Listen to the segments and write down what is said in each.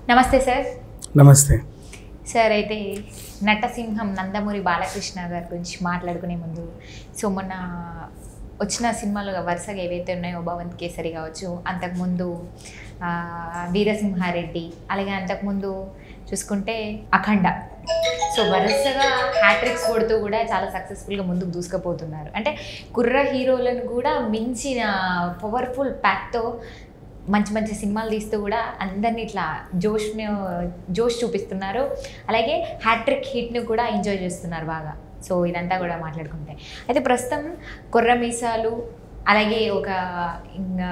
నమస్తే సార్ నమస్తే సార్ అయితే నటసింహం నందమూరి బాలకృష్ణ గారి గురించి మాట్లాడుకునే ముందు సో మొన్న వచ్చిన సినిమాలు వరుసగా ఏవైతే ఉన్నాయో భవంత్ కేసరి కావచ్చు అంతకుముందు ఆ, వీరసింహారెడ్డి అలాగే అంతకుముందు చూసుకుంటే అఖండ సో వరుసగా హ్యాట్రిక్స్ కొడుతూ కూడా చాలా సక్సెస్ఫుల్గా ముందుకు దూసుకుపోతున్నారు అంటే కుర్ర హీరోలను కూడా మించిన పవర్ఫుల్ ప్యాక్తో మంచి మంచి సినిమాలు తీస్తూ కూడా అందరినీ ఇట్లా జోష్ని జోష్ చూపిస్తున్నారు అలాగే హ్యాట్రిక్ హిట్ని కూడా ఎంజాయ్ చేస్తున్నారు బాగా సో ఇదంతా కూడా మాట్లాడుకుంటే అయితే ప్రస్తుతం కొర్ర మీసాలు అలాగే ఒక ఇంకా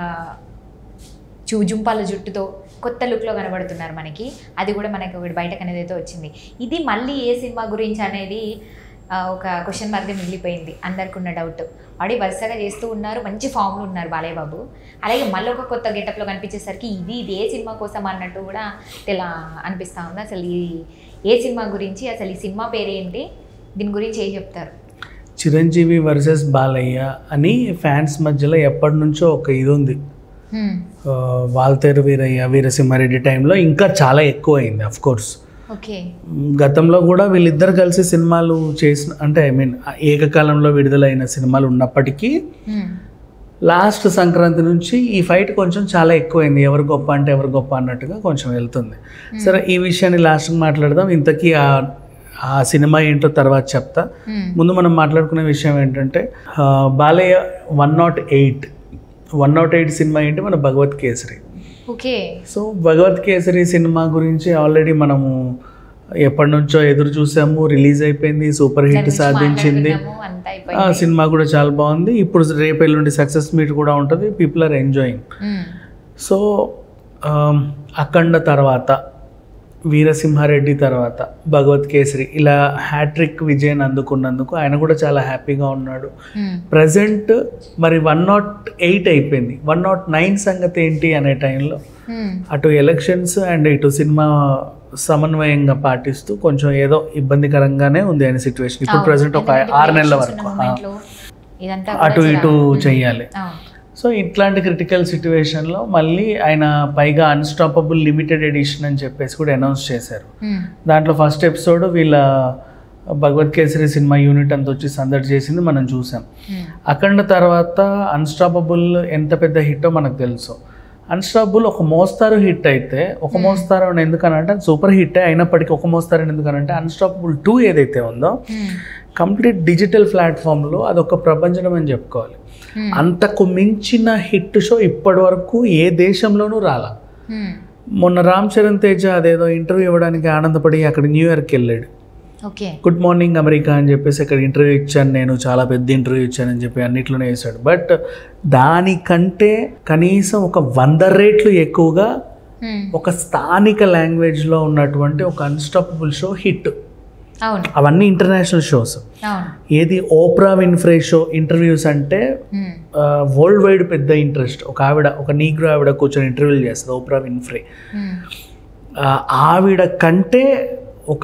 చూ జుంపాల జుట్టుతో కొత్త లుక్లో కనబడుతున్నారు మనకి అది కూడా మనకి ఒకటి బయటకు అనేది అయితే వచ్చింది ఇది మళ్ళీ ఏ సినిమా గురించి అనేది ఆ, ఒక క్వశ్చన్ మార్క్ మిగిలిపోయింది అందరికి ఉన్న డౌట్ ఆడి వరుసగా చేస్తూ ఉన్నారు మంచి ఫామ్లో ఉన్నారు బాలయ్య బాబు అలాగే మళ్ళీ ఒక కొత్త గెటప్లో కనిపించేసరికి ఇది ఇది ఏ సినిమా కోసం అన్నట్టు కూడా ఇలా అనిపిస్తూ ఉంది అసలు ఈ ఏ సినిమా గురించి అసలు ఈ సినిమా పేరేంటి దీని గురించి ఏం చెప్తారు చిరంజీవి వర్సెస్ బాలయ్య అని ఫ్యాన్స్ మధ్యలో ఎప్పటి నుంచో ఒక ఇది ఉంది హ్మ్. ఆ, వాల్తేరు వీరయ్య వీరసింహారెడ్డి టైంలో ఇంకా చాలా ఎక్కువ అయింది అఫ్ కోర్స్ ఓకే గతంలో కూడా వీళ్ళిద్దరు కలిసి సినిమాలు చేసిన అంటే ఐ మీన్ ఏకకాలంలో విడుదలైన సినిమాలు ఉన్నప్పటికీ హ్మ్. లాస్ట్ సంక్రాంతి నుంచి ఈ ఫైట్ కొంచెం చాలా ఎక్కువైంది ఎవరు గొప్ప అంటే ఎవరు గొప్ప అన్నట్టుగా కొంచెం వెళ్తుంది సరే ఈ విషయాన్ని లాస్ట్కి మాట్లాడదాం ఇంతకీ ఆ ఆ సినిమా ఏంటో తర్వాత చెప్తా హ్మ్. ముందు మనం మాట్లాడుకునే విషయం ఏంటంటే ఆ, Balayya one nought eight one nought eight cinema ఏంటి మన Bhagavanth Kesari okay so Bhagavanth Kesari cinema గురించి ఆల్రెడీ మనము ఎప్పటి నుంచో ఎదురు చూసాము రిలీజ్ అయిపోయింది సూపర్ దాని హిట్ గురించి సాధించింది మాట్లాడుకున్నాము, అంతా ఆ అయిపోయింది సినిమా కూడా చాలా బాగుంది ఇప్పుడు రేపు ఎల్లుండి సక్సెస్ మీట్ కూడా ఉంటుంది people are enjoying hmm. So um, Akhanda తర్వాత వీరసింహారెడ్డి తర్వాత భగవత్ కేసరి ఇలా హ్యాట్రిక్ విజయన్ అందుకున్నందుకు ఆయన కూడా చాలా హ్యాపీగా ఉన్నాడు హ్మ్. ప్రజెంట్ మరి వన్ నాట్ ఎయిట్ అయిపోయింది వన్ నాట్ నైన్ సంగతి ఏంటి అనే టైంలో హ్మ్. అటు ఎలక్షన్స్ అండ్ ఇటు సినిమా సమన్వయంగా పాటిస్తూ కొంచెం ఏదో ఇబ్బందికరంగానే ఉంది ఆయన సిచ్యువేషన్ ఇప్పుడు అవును. ప్రజెంట్ ఒక ఎందుకంటే ఆరు నెలల elections వరకు ఉన్న ఆ. moment లో ఇదంతా అటు కూడా ఇటు చాలా- చెయ్యాలి అవును. సో ఇట్లాంటి క్రిటికల్ సిచ్యువేషన్లో మళ్ళీ ఆయన పైగా అన్స్టాపబుల్ లిమిటెడ్ ఎడిషన్ అని చెప్పేసి కూడా అనౌన్స్ చేశారు హ్మ్. దాంట్లో ఫస్ట్ ఎపిసోడ్ వీళ్ళ భగవత్ కేసరి సినిమా యూనిట్ అంతా వచ్చి సందడి చేసింది మనం చూసాం హ్మ్. అఖండ తర్వాత అన్స్టాపబుల్ ఎంత పెద్ద హిట్టో మనకు తెలుసు అన్స్టాపబుల్ ఒక మోస్తారు హిట్ అయితే ఒక మోస్తారు అని ఎందుకనంటే సూపర్ హిట్ అయినప్పటికీ ఒక మోస్తారు అని ఎందుకనంటే అన్స్టాపబుల్ టూ ఏదైతే ఉందో హ్మ్. కంప్లీట్ డిజిటల్ ప్లాట్ఫామ్లో అదొక ప్రపంచం అని చెప్పుకోవాలి హ్మ్. అంతకు మించిన హిట్ షో ఇప్పటి వరకు ఏ దేశంలోనూ రాలా హ్మ్. మొన్న రామ్ చరణ్ తేజ అదేదో ఇంటర్వ్యూ ఇవ్వడానికి ఆనందపడి అక్కడ న్యూయార్క్ వెళ్ళాడు ఓకే గుడ్ మార్నింగ్ అమెరికా అని చెప్పేసి అక్కడ ఇంటర్వ్యూ ఇచ్చాను నేను చాలా పెద్ద ఇంటర్వ్యూ ఇచ్చానని చెప్పి అన్నిట్లోనే వేశాడు బట్ దానికంటే కనీసం ఒక వంద రేట్లు ఎక్కువగా హ్మ్. ఒక స్థానిక లాంగ్వేజ్లో ఉన్నటువంటి ఒక అన్స్టాపబుల్ షో హిట్ అవును అవన్నీ ఇంటర్నేషనల్ షోస్ అవును ఏది ఓప్రా విన్ఫ్రే షో ఇంటర్వ్యూస్ అంటే హ్మ్. వరల్డ్ వైడ్ పెద్ద ఇంట్రెస్ట్ ఒక ఆవిడ ఒక నీగ్రో ఆవిడ కూర్చొని ఇంటర్వ్యూలు చేస్తుంది ఓప్రా విన్ఫ్రే హ్మ్. ఆ, ఆవిడ కంటే ఒక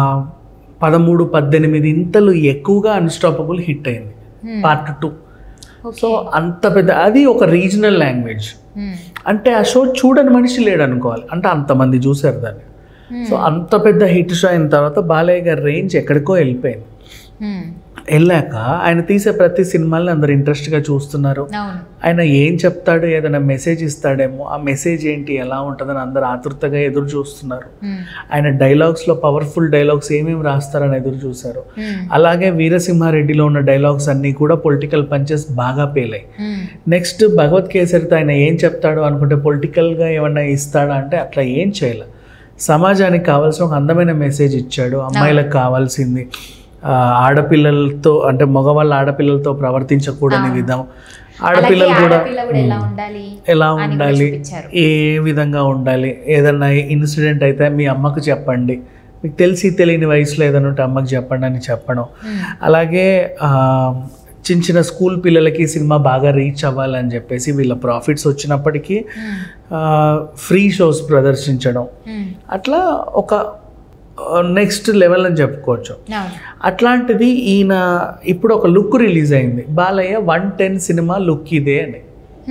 పదమూడు పద్దెనిమిది ఇంతలు ఎక్కువగా అన్స్టాపబుల్ హిట్ అయింది హ్మ్. పార్ట్ టూ ఓకే సో అంత పెద్ద అది ఒక రీజనల్ లాంగ్వేజ్ హ్మ్. అంటే ఆ షో చూడని మనిషి లేడు అనుకోవాలి అంటే అంతమంది చూశారు దాన్ని హ్మ్. సో అంత పెద్ద హిట్ షో అయిన తర్వాత బాలయ్య గారి రేంజ్ ఎక్కడికో వెళ్ళిపోయింది హ్మ్. వెళ్ళాక ఆయన తీసే ప్రతి సినిమాల్ని అందరు ఇంట్రెస్ట్గా చూస్తున్నారు అవును ఆయన ఏం చెప్తాడు ఏదైనా మెసేజ్ ఇస్తాడేమో ఆ మెసేజ్ ఏంటి ఎలా ఉంటుందని అందరు ఆతృతగా ఎదురు చూస్తున్నారు హ్మ్. ఆయన డైలాగ్స్లో పవర్ఫుల్ డైలాగ్స్ ఏమేమి రాస్తారని ఎదురు చూశారు హ్మ్. అలాగే వీరసింహారెడ్డిలో ఉన్న డైలాగ్స్ అన్నీ కూడా పొలిటికల్ పంచెస్ బాగా పేలాయి హ్మ్. నెక్స్ట్ భగవత్ కేసరితో ఆయన ఏం చెప్తాడు అనుకుంటే పొలిటికల్గా ఏమన్నా ఇస్తాడా అంటే అట్లా ఏం చేయలే సమాజానికి కావాల్సిన ఒక అందమైన మెసేజ్ ఇచ్చాడు అమ్మాయిలకు కావాల్సింది ఆ, ఆడపిల్లలతో అంటే మగవాళ్ళ ఆడపిల్లలతో ప్రవర్తించకూడని విధం ఆడపిల్లలు అలాగే కూడా ఆడపిల్ల కూడా ఎలా ఉండాలి ఎలా అని కూడా ఉండాలి చూపించారు. ఏ విధంగా ఉండాలి ఏదన్నా ఇన్సిడెంట్ అయితే మీ అమ్మకు చెప్పండి మీకు తెలిసి తెలియని వయసులో ఏదైనా ఉంటే అమ్మకి చెప్పండి అని చెప్పడం హ్మ్. అలాగే ఆ, చిన్న చిన్న స్కూల్ పిల్లలకి సినిమా బాగా రీచ్ అవ్వాలని చెప్పేసి వీళ్ళ ప్రాఫిట్స్ వచ్చినప్పటికీ హ్మ్. ఫ్రీ షోస్ ప్రదర్శించడం హ్మ్. అట్లా ఒక నెక్స్ట్ లెవెల్ అని చెప్పుకోవచ్చు అవును అట్లాంటిది ఈయన ఇప్పుడు ఒక లుక్ రిలీజ్ అయింది Balayya one ten cinema look ఇదే అని హ్మ్.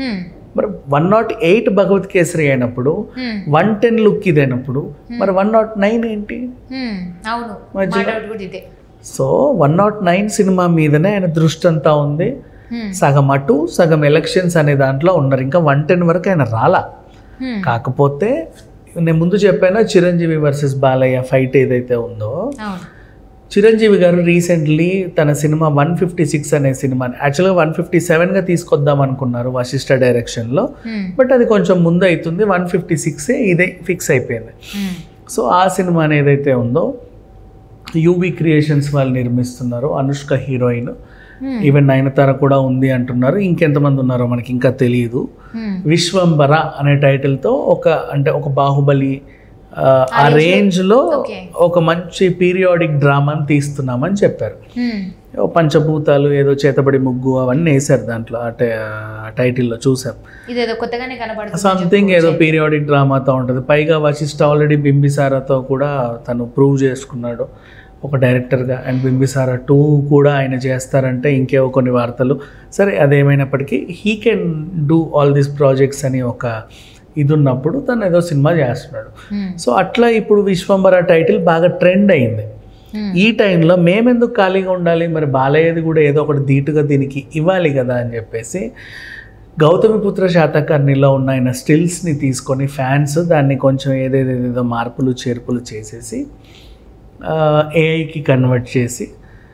మరి one nought eight Bhagavanth Kesari అయినప్పుడు Hmm. వన్ టెన్ లుక్ ఇది అయినప్పుడు మరి వన్ నాట్ నైన్ ఏంటి Hmm. అవును మా మధ్యలో- డౌట్ కూడా ఇదే so one nought nine cinema మీదనే ఆయన దృష్టి అంతా ఉంది Hmm. సగం అటు సగం ఎలక్షన్స్ అనే దాంట్లో ఉన్నారు ఇంకా వన్ టెన్ వరకు ఆయన రాలా Hmm. కాకపోతే నేను ముందు చెప్పాను చిరంజీవి వర్సెస్ బాలయ్య ఫైట్ ఏదైతే ఉందో అవును చిరంజీవి గారు రీసెంట్లీ తన సినిమా వన్ ఫిఫ్టీ సిక్స్ అనే సినిమాని యాక్చువల్గా వన్ ఫిఫ్టీ సెవెన్గా తీసుకొద్దాం అనుకున్నారు వశిష్ఠ డైరెక్షన్లో Hmm. బట్ అది కొంచెం ముందు అవుతుంది వన్ ఫిఫ్టీ సిక్సే ఇదే ఫిక్స్ అయిపోయింది Hmm. సో ఆ సినిమా ఏదైతే ఉందో యూబీ క్రియేషన్స్ వాళ్ళు నిర్మిస్తున్నారు Anushka heroine Hmm. Even Nayanthara కూడా ఉంది అంటున్నారు ఇంకెంతమంది ఉన్నారో మనకి ఇంకా తెలియదు Hmm. విశ్వంబర అనే టైటిల్తో ఒక అంటే ఒక బాహుబలి ఆ, ఆ range లో- రేంజ్లో Okay. ఒక మంచి పీరియాడిక్ డ్రామాని తీస్తున్నామని చెప్పారు Hmm. ఓ పంచభూతాలు ఏదో చేతబడి ముగ్గు అవన్నీ వేశారు దాంట్లో ఆ టై- ఆ టైటిల్లో చూసాం ఇదేదో కొత్తగానే కనబడుతుంది సంథింగ్ ఏదో పీరియాడిక్ డ్రామాతో ఉంటుంది పైగా వశిష్ఠ ఆల్రెడీ బింబిసారాతో కూడా తను ప్రూవ్ చేసుకున్నాడు ఒక డైరెక్టర్గా అండ్ బింబిసారా టూ కూడా ఆయన చేస్తారంటే ఇంకేవో కొన్ని వార్తలు సరే అదేమైనప్పటికీ he can do all these projects అని ఒక ఇది ఉన్నప్పుడు తను ఏదో సినిమా చేస్తున్నాడు Hmm. సో అట్లా ఇప్పుడు విశ్వంబర టైటిల్ బాగా ట్రెండ్ అయింది Hmm. ఈ టైంలో మేమెందుకు ఖాళీగా ఉండాలి మరి బాలయ్యది కూడా ఏదో ఒకటి ధీటుగా దీనికి ఇవ్వాలి కదా అని చెప్పేసి గౌతమిపుత్ర శాతకర్ణిలో ఉన్న ఆయన స్టిల్స్ని తీసుకొని ఫ్యాన్స్ దాన్ని కొంచెం ఏదేదేదో మార్పులు చేర్పులు చేసేసి ఏఐకి కన్వర్ట్ చేసి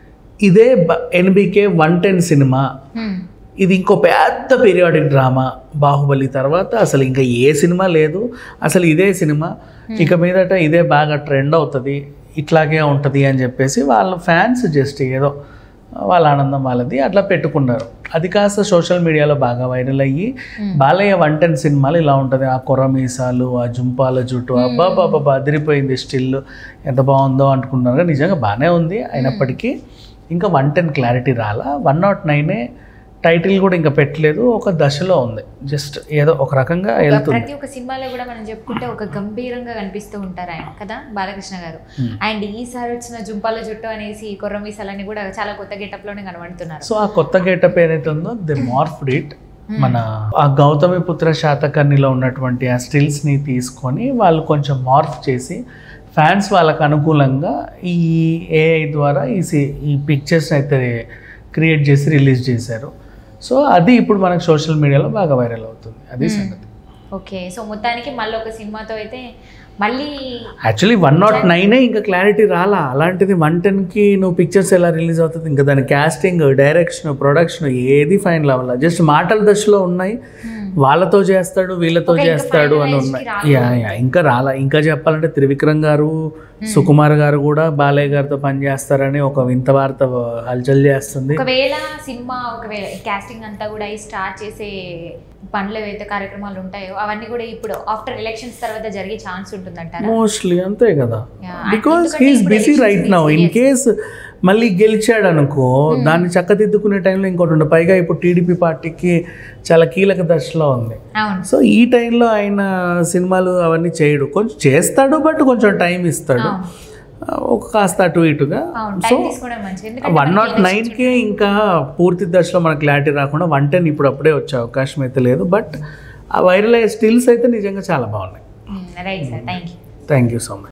ఇదే NBK one ten cinema Hmm. ఇది ఇంకో పెద్ద పీరియాడిక్ డ్రామా బాహుబలి తర్వాత అసలు ఇంకా ఏ సినిమా లేదు అసలు ఇదే సినిమా ఇక మీదట ఇదే బాగా ట్రెండ్ అవుతుంది ఇట్లాగే ఉంటుంది అని చెప్పేసి వాళ్ళ ఫ్యాన్స్ జస్ట్ ఏదో వాళ్ళ ఆనందం వాళ్ళది అట్లా పెట్టుకున్నారు అది కాస్త సోషల్ మీడియాలో బాగా వైరల్ అయ్యి బాలయ్య వన్ టెన్ సినిమాలు ఇలా ఉంటుంది ఆ కొర మీసాలు ఆ జుంపాల జుట్టు అబ్బా బాబా అదిరిపోయింది స్టిల్ ఎంత బాగుందో అనుకున్నారు నిజంగా బాగానే ఉంది అయినప్పటికీ ఇంకా వన్ టెన్ క్లారిటీ రాలా వన్ నాట్ నైనే టైటిల్ కూడా ఇంకా పెట్టలేదు ఒక దశలో ఉంది జస్ట్ ఏదో ఒక రకంగా వెళ్తుంది ప్రతి ఒక్క సినిమాలో కూడా మనం చెప్పుకుంటే ఒక గంభీరంగా కనిపిస్తూ ఉంటారు ఆయన కదా బాలకృష్ణ గారు Hmm. అండ్ ఈసారి వచ్చిన జుంపాల జుట్టు అనేసి కొర్ర మీసాలని కూడా చాలా కొత్త గెటప్ లోనే కనబడుతున్నారు సో ఆ కొత్త గెటప్ ఏదైతే ఉందో ది మార్ఫ్డ్ ఇట్ మన ఆ గౌతమి పుత్ర శాతకర్ణిలో ఉన్నటువంటి ఆ స్టిల్స్ని తీసుకొని వాళ్ళు కొంచెం మార్ఫ్ చేసి ఫ్యాన్స్ వాళ్ళకు అనుకూలంగా ఈ ఏఐ ద్వారా ఈ సి- ఈ పిక్చర్స్ అయితే క్రియేట్ చేసి రిలీజ్ చేశారు సో అది ఇప్పుడు మనకు సోషల్ మీడియాలో బాగా వైరల్ అవుతుంది అది సంగతి ఓకే సో మొత్తానికి మళ్ళీ ఒక సినిమాతో అయితే మళ్ళీ యాక్చువల్లీ వన్ నాట్ నైనే ఇంకా క్లారిటీ రాలా అలాంటిది వన్ టెన్కి నువ్వు పిక్చర్స్ ఎలా రిలీజ్ అవుతుంది ఇంకా దాని క్యాస్టింగ్ డైరెక్షన్ ప్రొడక్షన్ ఏది ఫైనల్ అవ్వాలి జస్ట్ మాటల దశలో ఉన్నాయి వాళ్ళతో చేస్తాడు వీళ్ళతో Okay, ఇంకా చేస్తాడు అని finalize ఉన్నాయి కి రాలేదు. యా యా ఇంకా రాలా ఇంకా చెప్పాలంటే త్రివిక్రమ్ గారు సుకుమార్ గారు కూడా బాలయ్య గారితో పనిచేస్తారని ఒక వింత వార్త హల్చల్ చేస్తుంది ఒకవేళ సినిమా ఒకవేళ క్యాస్టింగ్ అంతా కూడా ఈ స్టార్ట్ చేసే పనులు ఏవైతే కార్యక్రమాలు ఉంటాయో అవన్నీ కూడా ఇప్పుడు ఆఫ్టర్ ఎలక్షన్స్ తర్వాత జరిగే ఛాన్స్ ఉంటుందంటారా మోస్ట్లీ అంతే కదా Yeah, బికాస్ ఎందుకంటే హీఈస్ ఇప్పుడు busy elections right now in case మళ్ళీ గెలిచాడు అనుకో దాన్ని చక్కదిద్దుకునే టైంలో ఇంకోటి ఉండే పైగా ఇప్పుడు టీడీపీ పార్టీకి చాలా కీలక దశలో ఉంది అవును సో ఈ టైంలో ఆయన సినిమాలు అవన్నీ చేయడు కొంచెం చేస్తాడు బట్ కొంచెం టైం ఇస్తాడు అవును. ఒక కాస్త అటు ఇటుగా అవును సో టైం తీసుకోవడం మంచిది ఎందుకంటే వన్ మనకి నాట్ elections నైన్కే ఇంకా పూర్తి దశలో మనకు క్లారిటీ రాకుండా వన్ టెన్ ఇప్పుడు అప్పుడే వచ్చే అవకాశం అయితే లేదు బట్ ఆ వైరల్ అయ్యే స్టిల్స్ అయితే నిజంగా చాలా బాగున్నాయి right sir thank you thank you so much